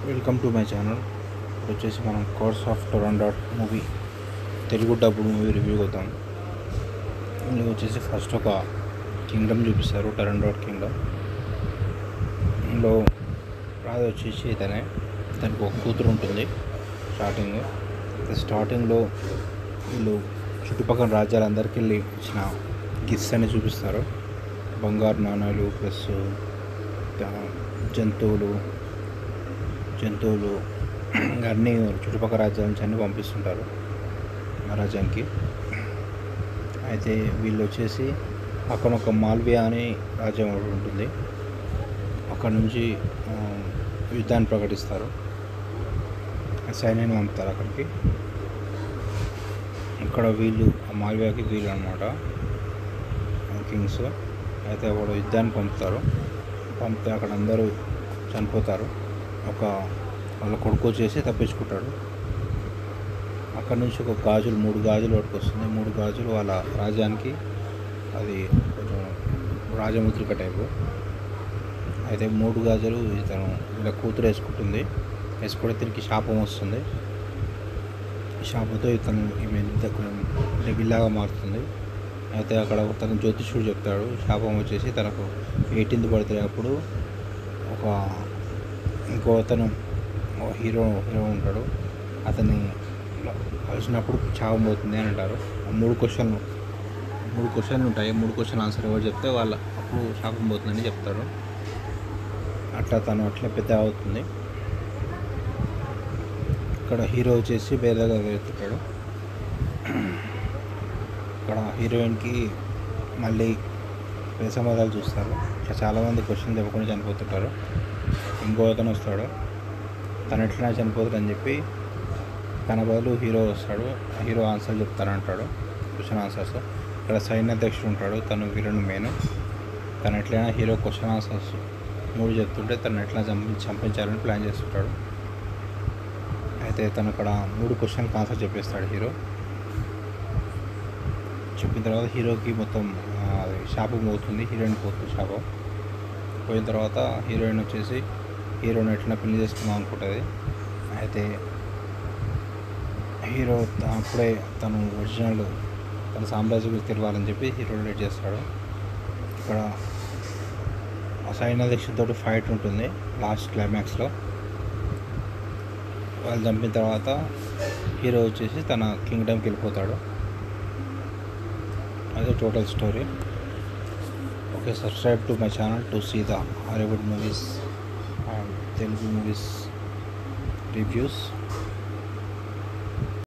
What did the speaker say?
welcome to my channel ఇప్పుడు వచ్చేసి మనం కోర్స్ ఆఫ్ టొరండాట్ movie Telugu dubbed movie review కొద్దాం ఇందులో వచ్చేసి ఫస్ట్ ఒక కింగ్డమ్ చూపిస్తారు టొరండాట్ కింగ్డమ్ ఇందులో రాజు వచ్చేసి ఇతనే తనకు ఒక కూతురు ఉంటుంది స్టార్టింగ్ స్టార్టింగ్లో వీళ్ళు చుట్టుపక్కల రాజ్యాలందరికీ వెళ్ళి ఇచ్చిన గిఫ్ట్స్ అని చూపిస్తారు బంగారు నాణాలు ప్లస్ జంతువులు జంతువులు ఇంకా అన్నీ చుట్టుపక్కల రాజ్యాల నుంచి అన్నీ పంపిస్తుంటారు ఆ రాజ్యానికి అయితే వీళ్ళు వచ్చేసి అక్కడ ఒక మాల్వియా అనే రాజ్యం ఒకటి ఉంటుంది అక్కడ నుంచి ఆ, యుద్ధాన్ని ప్రకటిస్తారు సైన్యాన్ని పంపుతారు అక్కడికి ఇక్కడ వీళ్ళు ఆ మాల్వియాకి వీళ్ళు అనమాట కింగ్స్ అయితే వాడు యుద్ధాన్ని పంపుతారు పంపితే అక్కడ అందరూ చనిపోతారు ఒక వాళ్ళ కొడుకు వచ్చేసి తప్పించుకుంటాడు అక్కడ నుంచి ఒక గాజులు మూడు గాజులు వాటికి వస్తుంది మూడు గాజులు వాళ్ళ రాజ్యానికి అది కొంచెం రాజముద్రిక టైపు అయితే మూడు గాజులు ఇతను వీళ్ళ కూతురు వేసుకుంటుంది వేసుకుంటే తిరిగి శాపం వస్తుంది ఈ శాపంతో ఇతను ఈమె అంటే విల్లాగా మారుతుంది అయితే అక్కడ తన జ్యోతిష్యుడు చెప్తాడు శాపం వచ్చేసి తనకు ఎయిటీన్త్ బర్త్డే అప్పుడు ఒక ఇంకో అతను ఒక హీరో హీరో ఉంటాడు అతన్ని కలిసినప్పుడు చావం పోతుంది అని అంటారు ఆ మూడు క్వశ్చన్లు మూడు క్వశ్చన్లు ఉంటాయి మూడు క్వశ్చన్ ఆన్సర్ ఎవరు చెప్తే వాళ్ళ అప్పుడు శాపం పోతుందని చెప్తారు అట్లా తను అట్లా పెద్ద అవుతుంది ఇక్కడ హీరో వచ్చేసి వేరేగా వెళ్తుంటాడు ఇక్కడ హీరోయిన్కి మళ్ళీ సమాధాలు చూస్తారు ఇట్లా చాలామంది క్వశ్చన్ చెప్పకుండా చనిపోతుంటారు ఇంకో అతను వస్తాడు తను ఎట్లా చనిపోతాడు అని చెప్పి తన బదులు హీరో వస్తాడు హీరో ఆన్సర్ చెప్తానంటాడు క్వశ్చన్ ఆన్సర్స్ ఇక్కడ సైన్యాధ్యక్షుడు ఉంటాడు తను వీరుని మెయిన్ తను ఎట్లయినా హీరో క్వశ్చన్ ఆన్సర్స్ మూడు చెప్తుంటే తను ఎట్లా చంపి చంపించాలని ప్లాన్ చేస్తుంటాడు అయితే తను అక్కడ మూడు క్వశ్చన్కి ఆన్సర్ చెప్పేస్తాడు హీరో చెప్పిన తర్వాత హీరోకి మొత్తం ఆ, అది శాపం పోతుంది హీరోయిన్ పోతుంది శాపం పోయిన తర్వాత హీరోయిన్ వచ్చేసి హీరోని ఎట్లా పెళ్లి చేసుకుందాం అనుకుంటుంది అయితే హీరో త- అప్పుడే తను ఒరిజినల్ తన సామ్రాజ్యం గురించి తెలియాలని చెప్పి హీరో లేట్ చేస్తాడు ఇక్కడ ఆ సైన్యాధ్యక్షుడితో ఫైట్ ఉంటుంది లాస్ట్ క్లైమాక్స్లో వాళ్ళు చంపిన తర్వాత హీరో వచ్చేసి తన కింగ్డమ్కి వెళ్ళిపోతాడు అదే total story okay subscribe to my channel to see the Hollywood movies and Telugu movies reviews